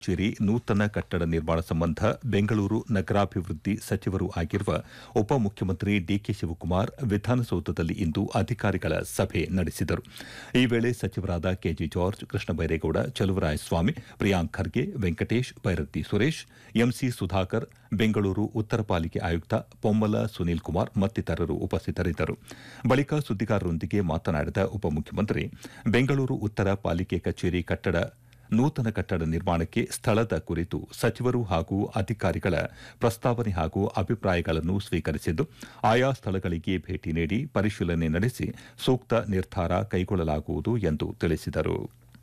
ಕಚೇರಿ ನೂತನ ಕಟ್ಟಡ ನಿರ್ಮಾಣ ಸಂಬಂಧ ಬೆಂಗಳೂರು ನಗರಾಭಿವೃದ್ಧಿ ಸಚಿವರೂ ಆಗಿರುವ ಉಪಮುಖ್ಯಮಂತ್ರಿ ಡಿಕೆ ಶಿವಕುಮಾರ್ ವಿಧಾನಸೌಧದಲ್ಲಿ ಇಂದು ಅಧಿಕಾರಿಗಳ ಸಭೆ ನಡೆಸಿದರು ಈ ವೇಳೆ ಸಚಿವರಾದ K J George Krishna Byregowda Chaluvarayaswamy Priyank Kharge Venkatesh Byrathi Suresh M C Sudhakar Bengaluru ಉತ್ತರ ಪಾಲಿಕೆ ಆಯುಕ್ತ ಪೊಮ್ಮಲ ಸುನೀಲ್ ಕುಮಾರ್ ಮತ್ತಿತರರು ಉಪಸ್ಥಿತರಿದ್ದರು ಬಳಿಕ ಸುದ್ದಿಗಾರರೊಂದಿಗೆ ಮಾತನಾಡಿದ ಉಪಮುಖ್ಯಮಂತ್ರಿ ಬೆಂಗಳೂರು ಉತ್ತರ ಪಾಲಿಕೆ ಕಚೇರಿ ಕಟ್ಟಡ ನೂತನ ಕಟ್ಟಡ ನಿರ್ಮಾಣಕ್ಕೆ ಸ್ಥಳದ ಕುರಿತು ಸಚಿವರು ಹಾಗೂ ಅಧಿಕಾರಿಗಳ ಪ್ರಸ್ತಾವನೆ ಹಾಗೂ ಅಭಿಪ್ರಾಯಗಳನ್ನು ಸ್ವೀಕರಿಸಿದ್ದು ಆಯಾ ಸ್ಥಳಗಳಿಗೆ ಭೇಟಿ ನೀಡಿ ಪರಿಶೀಲನೆ ನಡೆಸಿ ಸೂಕ್ತ ನಿರ್ಧಾರ ಕೈಗೊಳ್ಳಲಾಗುವುದು ಎಂದು ತಿಳಿಸಿದರು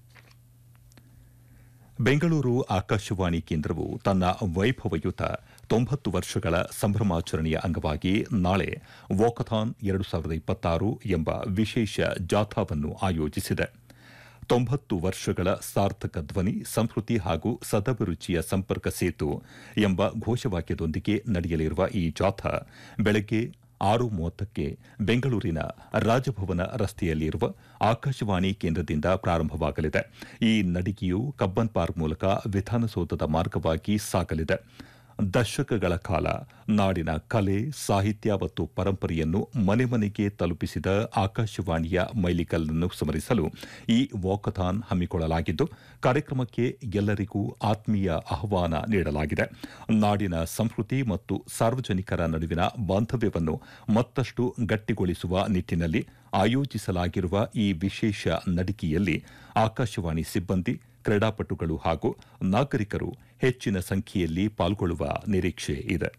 ಬೆಂಗಳೂರು ಆಕಾಶವಾಣಿ ಕೇಂದ್ರವು ತನ್ನ ವೈಭವಯುತ ತೊಂಬತ್ತು ವರ್ಷಗಳ ಸಂಭ್ರಮಾಚರಣೆಯ ಅಂಗವಾಗಿ ನಾಳೆ ವಾಕಥಾನ್ ಎರಡು ಸಾವಿರದ ಇಪ್ಪತ್ತಾರು ಎಂಬ ವಿಶೇಷ ಜಾಥಾವನ್ನು ಆಯೋಜಿಸಿದೆ ತೊಂಬತ್ತು ವರ್ಷಗಳ ಸಾರ್ಥಕ ಧ್ವನಿ ಸಂಸ್ಕೃತಿ ಹಾಗೂ ಸದಭಿರುಚಿಯ ಸಂಪರ್ಕ ಸೇತು ಎಂಬ ಘೋಷವಾಕ್ಯದೊಂದಿಗೆ ನಡೆಯಲಿರುವ ಈ ಜಾಥಾ ಬೆಳಗ್ಗೆ ಆರು ಮೂವತ್ತಕ್ಕೆ ಬೆಂಗಳೂರಿನ ರಾಜಭವನ ರಸ್ತೆಯಲ್ಲಿರುವ ಆಕಾಶವಾಣಿ ಕೇಂದ್ರದಿಂದ ಪ್ರಾರಂಭವಾಗಲಿದೆ ಈ ನಡಿಗೆಯು ಕಬ್ಬನ್ ಪಾರ್ಕ್ ಮೂಲಕ ವಿಧಾನಸೌಧದ ಮಾರ್ಗವಾಗಿ ಸಾಗಲಿದೆ ದಶಕಗಳ ಕಾಲ ನಾಡಿನ ಕಲೆ ಸಾಹಿತ್ಯ ಮತ್ತು ಪರಂಪರೆಯನ್ನು ಮನೆ ಮನೆಗೆ ತಲುಪಿಸಿದ ಆಕಾಶವಾಣಿಯ ಮೈಲಿಗಲ್ಲನ್ನು ಸ್ಮರಿಸಲು ಈ ವಾಕಥಾನ್ ಹಮ್ಮಿಕೊಳ್ಳಲಾಗಿದ್ದು ಕಾರ್ಯಕ್ರಮಕ್ಕೆ ಎಲ್ಲರಿಗೂ ಆತ್ಮೀಯ ಆಹ್ವಾನ ನೀಡಲಾಗಿದೆ ನಾಡಿನ ಸಂಸ್ಕೃತಿ ಮತ್ತು ಸಾರ್ವಜನಿಕರ ನಡುವಿನ ಬಾಂಧವ್ಯವನ್ನು ಮತ್ತಷ್ಟು ಗಟ್ಟಿಗೊಳಿಸುವ ನಿಟ್ಟಿನಲ್ಲಿ ಆಯೋಜಿಸಲಾಗಿರುವ ಈ ವಿಶೇಷ ನಡಿಗೆಯಲ್ಲಿ ಆಕಾಶವಾಣಿ ಸಿಬ್ಬಂದಿ ಕ್ರೀಡಾಪಟುಗಳು ಹಾಗೂ ನಾಗರಿಕರು ಹೆಚ್ಚಿನ ಸಂಖ್ಯೆಯಲ್ಲಿ ಪಾಲ್ಗೊಳ್ಳುವ ನಿರೀಕ್ಷೆ ಇದೆ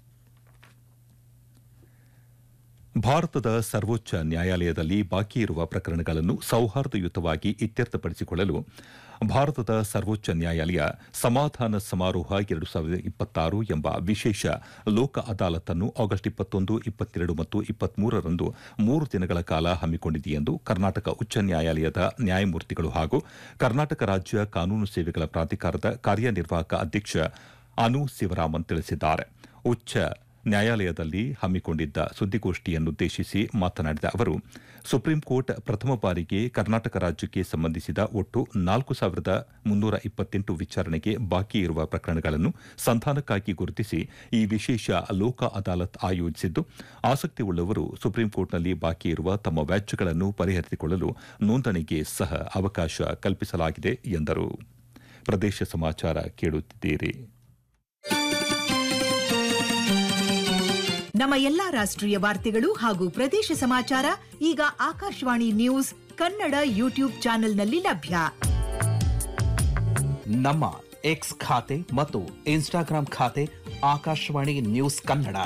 ಭಾರತದ ಸರ್ವೋಚ್ಚ ನ್ಯಾಯಾಲಯದಲ್ಲಿ ಬಾಕಿ ಇರುವ ಪ್ರಕರಣಗಳನ್ನು ಸೌಹಾರ್ದಯುತವಾಗಿ ಇತ್ಯರ್ಥಪಡಿಸಿಕೊಳ್ಳಲು ಭಾರತದ ಸರ್ವೋಚ್ಚ ನ್ಯಾಯಾಲಯ ಸಮಾಧಾನ ಸಮಾರೋಹ ಎರಡು ಸಾವಿರದ ಇಪ್ಪತ್ತಾರು ಎಂಬ ವಿಶೇಷ ಲೋಕ ಅದಾಲತ್ನ್ನು ಆಗಸ್ಟ್ ಇಪ್ಪತ್ತೊಂದು ಇಪ್ಪತ್ತೆರಡು ಮತ್ತು ಇಪ್ಪತ್ಮೂರರಂದು ಮೂರು ದಿನಗಳ ಕಾಲ ಹಮ್ಮಿಕೊಂಡಿದೆ ಎಂದು ಕರ್ನಾಟಕ ಉಚ್ಚ ನ್ಯಾಯಾಲಯದ ನ್ಯಾಯಮೂರ್ತಿಗಳು ಹಾಗೂ ಕರ್ನಾಟಕ ರಾಜ್ಯ ಕಾನೂನು ಸೇವೆಗಳ ಪ್ರಾಧಿಕಾರದ ಕಾರ್ಯನಿರ್ವಾಹಕ ಅಧ್ಯಕ್ಷ ಅನು ಶಿವರಾಮನ್ ತಿಳಿಸಿದ್ದಾರೆ ಉಚ್ಚ ನ್ಯಾಯಾಲಯದಲ್ಲಿ ಹಮ್ಮಿಕೊಂಡಿದ್ದ ಸುದ್ದಿಗೋಷ್ಠಿಯನ್ನುದ್ದೇಶಿಸಿ ಮಾತನಾಡಿದ ಅವರು ಸುಪ್ರೀಂ ಕೋರ್ಟ್ ಪ್ರಥಮ ಬಾರಿಗೆ ಕರ್ನಾಟಕ ರಾಜ್ಯಕ್ಕೆ ಸಂಬಂಧಿಸಿದ ಒಟ್ಟು ನಾಲ್ಕು ಸಾವಿರದ ಮುನ್ನೂರ ಇಪ್ಪತ್ತೆಂಟು ವಿಚಾರಣೆಗೆ ಬಾಕಿ ಇರುವ ಪ್ರಕರಣಗಳನ್ನು ಸಂಧಾನಕ್ಕಾಗಿ ಗುರುತಿಸಿ ಈ ವಿಶೇಷ ಲೋಕ ಅದಾಲತ್ ಆಯೋಜಿಸಿದ್ದು ಆಸಕ್ತಿ ಉಳ್ಳವರು ಸುಪ್ರೀಂ ಕೋರ್ಟ್ನಲ್ಲಿ ಬಾಕಿ ಇರುವ ತಮ್ಮ ವ್ಯಾಜ್ಯಗಳನ್ನು ಪರಿಹರಿಸಿಕೊಳ್ಳಲು ನೋಂದಣಿಗೆ ಸಹ ಅವಕಾಶ ಕಲ್ಪಿಸಲಾಗಿದೆ ಎಂದರು ಪ್ರದೇಶ ಸಮಾಚಾರ ಕೇಳುತ್ತಿದ್ದೀರಿ ನಮ್ಮ ಎಲ್ಲಾ ರಾಷ್ಟ್ರೀಯ ವಾರ್ತೆಗಳು ಹಾಗೂ ಪ್ರದೇಶ ಸಮಾಚಾರ ಈಗ ಆಕಾಶವಾಣಿ ನ್ಯೂಸ್ ಕನ್ನಡ ಯೂಟ್ಯೂಬ್ ಚಾನೆಲ್ನಲ್ಲಿ ಲಭ್ಯ ನಮ್ಮ ಎಕ್ಸ್ ಖಾತೆ ಮತ್ತು ಇನ್ಸ್ಟಾಗ್ರಾಂ ಖಾತೆ ಆಕಾಶವಾಣಿ ನ್ಯೂಸ್ ಕನ್ನಡ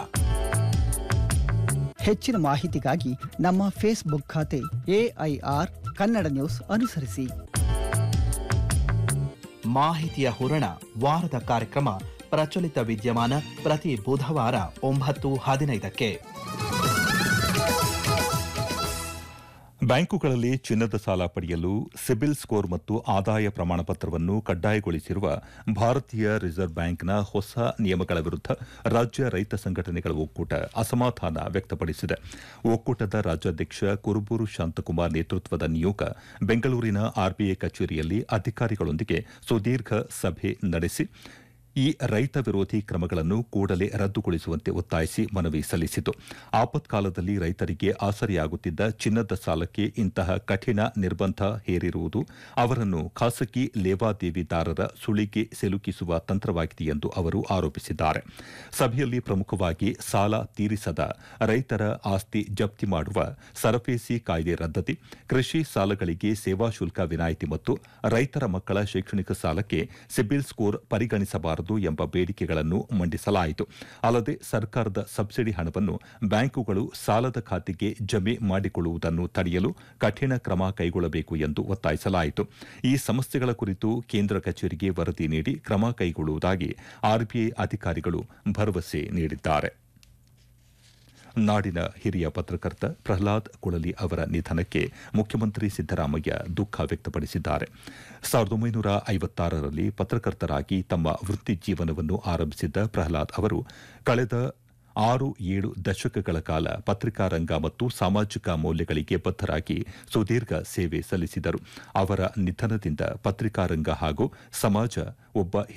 ಹೆಚ್ಚಿನ ಮಾಹಿತಿಗಾಗಿ ನಮ್ಮ ಫೇಸ್ಬುಕ್ ಖಾತೆ ಎಐಆರ್ ಕನ್ನಡ ನ್ಯೂಸ್ ಅನುಸರಿಸಿ ಮಾಹಿತಿಯ ಹೂರಣ ವಾರದ ಕಾರ್ಯಕ್ರಮ ಪ್ರಚಲಿತ ವಿದ್ಯಮಾನ ಪ್ರತಿ ಬುಧವಾರ ಒಂಬತ್ತು ಹದಿನೈದಕ್ಕೆ ಬ್ಯಾಂಕುಗಳಲ್ಲಿ ಚಿನ್ನದ ಸಾಲ ಪಡೆಯಲು ಸಿಬಿಲ್ ಸ್ಕೋರ್ ಮತ್ತು ಆದಾಯ ಪ್ರಮಾಣ ಪತ್ರವನ್ನು ಕಡ್ಡಾಯಗೊಳಿಸಿರುವ ಭಾರತೀಯ ರಿಸರ್ವ್ ಬ್ಯಾಂಕ್ನ ಹೊಸ ನಿಯಮಗಳ ವಿರುದ್ಧ ರಾಜ್ಯ ರೈತ ಸಂಘಟನೆಗಳ ಒಕ್ಕೂಟ ಅಸಮಾಧಾನ ವ್ಯಕ್ತಪಡಿಸಿದೆ ಒಕ್ಕೂಟದ ರಾಜ್ಯಾಧ್ಯಕ್ಷ ಕುರುಬೂರು ಶಾಂತಕುಮಾರ್ ನೇತೃತ್ವದ ನಿಯೋಗ ಬೆಂಗಳೂರಿನ ಆರ್ಬಿಐ ಕಚೇರಿಯಲ್ಲಿ ಅಧಿಕಾರಿಗಳೊಂದಿಗೆ ಸುದೀರ್ಘ ಸಭೆ ನಡೆಸಿ ಈ ರೈತ ವಿರೋಧಿ ಕ್ರಮಗಳನ್ನು ಕೂಡಲೇ ರದ್ದುಗೊಳಿಸುವಂತೆ ಒತ್ತಾಯಿಸಿ ಮನವಿ ಸಲ್ಲಿಸಿತು ಆಪತ್ಕಾಲದಲ್ಲಿ ರೈತರಿಗೆ ಆಸರೆಯಾಗುತ್ತಿದ್ದ ಚಿನ್ನದ ಸಾಲಕ್ಕೆ ಇಂತಹ ಕಠಿಣ ನಿರ್ಬಂಧ ಹೇರಿರುವುದು ಅವರನ್ನು ಖಾಸಗಿ ಲೇವಾದೇವಿದಾರರ ಸುಳಿಗೆ ಸಿಲುಕಿಸುವ ತಂತ್ರವಾಗಿದೆ ಎಂದು ಅವರು ಆರೋಪಿಸಿದ್ದಾರೆ ಸಭೆಯಲ್ಲಿ ಪ್ರಮುಖವಾಗಿ ಸಾಲ ತೀರಿಸದ ರೈತರ ಆಸ್ತಿ ಜಪ್ತಿ ಮಾಡುವ ಸರಫೇಸಿ ಕಾಯ್ದೆ ರದ್ದತಿ ಕೃಷಿ ಸಾಲಗಳಿಗೆ ಸೇವಾ ಶುಲ್ಕ ವಿನಾಯಿತಿ ಮತ್ತು ರೈತರ ಮಕ್ಕಳ ಶೈಕ್ಷಣಿಕ ಸಾಲಕ್ಕೆ ಸಿಬಿಲ್ ಸ್ಕೋರ್ ಪರಿಗಣಿಸಬಾರದು ಎಂಬ ಬೇಡಿಕೆಗಳನ್ನು ಮಂಡಿಸಲಾಯಿತು ಅಲ್ಲದೆ ಸರ್ಕಾರದ ಸಬ್ಸಿಡಿ ಹಣವನ್ನು ಬ್ಯಾಂಕುಗಳು ಸಾಲದ ಖಾತೆಗೆ ಜಮೆ ಮಾಡಿಕೊಳ್ಳುವುದನ್ನು ತಡೆಯಲು ಕಠಿಣ ಕ್ರಮ ಕೈಗೊಳ್ಳಬೇಕು ಎಂದು ಒತ್ತಾಯಿಸಲಾಯಿತು ಈ ಸಮಸ್ಯೆಗಳ ಕುರಿತು ಕೇಂದ್ರ ಕಚೇರಿಗೆ ವರದಿ ನೀಡಿ ಕ್ರಮ ಕೈಗೊಳ್ಳುವುದಾಗಿ ಆರ್ಬಿಐ ಅಧಿಕಾರಿಗಳು ಭರವಸೆ ನೀಡಿದ್ದಾರೆ ನಾಡಿನ ಹಿರಿಯ ಪತ್ರಕರ್ತ ಪ್ರಹ್ಲಾದ್ ಕುಳಲಿ ಅವರ ನಿಧನಕ್ಕೆ ಮುಖ್ಯಮಂತ್ರಿ ಸಿದ್ದರಾಮಯ್ಯ ದುಃಖ ವ್ಯಕ್ತಪಡಿಸಿದ್ದಾರೆ ಸಾವಿರದ ಒಂಬೈನೂರ ಐವತ್ತಾರರಲ್ಲಿ ಪತ್ರಕರ್ತರಾಗಿ ತಮ್ಮ ವೃತ್ತಿ ಜೀವನವನ್ನು ಆರಂಭಿಸಿದ್ದ ಪ್ರಹ್ಲಾದ್ ಅವರು ಕಳೆದ ಆರು ಏಳು ದಶಕಗಳ ಕಾಲ ಪತ್ರಿಕಾ ರಂಗ ಮತ್ತು ಸಾಮಾಜಿಕ ಮೌಲ್ಯಗಳಿಗೆ ಬದ್ಧರಾಗಿ ಸುದೀರ್ಘ ಸೇವೆ ಸಲ್ಲಿಸಿದರು ಅವರ ನಿಧನದಿಂದ ಪತ್ರಿಕಾ ರಂಗ ಹಾಗೂ ಸಮಾಜ ಒಬ್ಬ